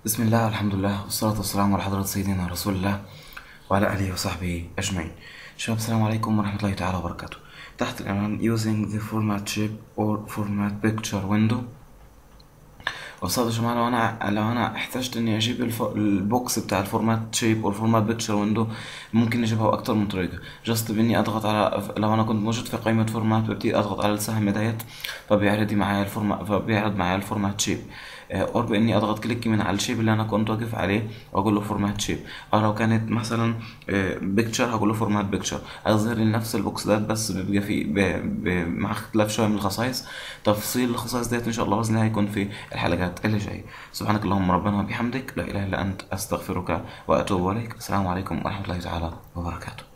بسم الله والحمد لله والصلاة والسلام على حضرة سيدنا رسول الله وعلى آله وصحبه أجمعين شباب السلام عليكم ورحمة الله تعالى وبركاته تحت العنوان using the format shape or format picture window وصاد يا جماعة لو أنا لو أنا احتجت إني أجيب الف... البوكس بتاع الفورمات شيب أو الفورمات بيكتشر ويندو ممكن أجيبها بأكتر من طريقة جاست بإني أضغط على لو أنا كنت موجود في قائمة فورمات ببتدي أضغط على السهم ديت فبيعرض معايا الفورمات فبيعرض معايا الفورمات شيب اور باني اضغط كليك من على الشيب اللي انا كنت واقف عليه واقول له فورمات شيب او لو كانت مثلا بيكتشر هقول له فورمات بيكتشر هيظهر لي نفس البوكس ده بس بيبقى فيه ب... ب... مع اختلاف شويه من الخصائص تفصيل الخصائص ديت ان شاء الله باذن الله هيكون في الحلقات اللي جايه سبحانك اللهم ربنا وبحمدك لا اله الا انت استغفرك واتوب اليك السلام عليكم ورحمه الله تعالى وبركاته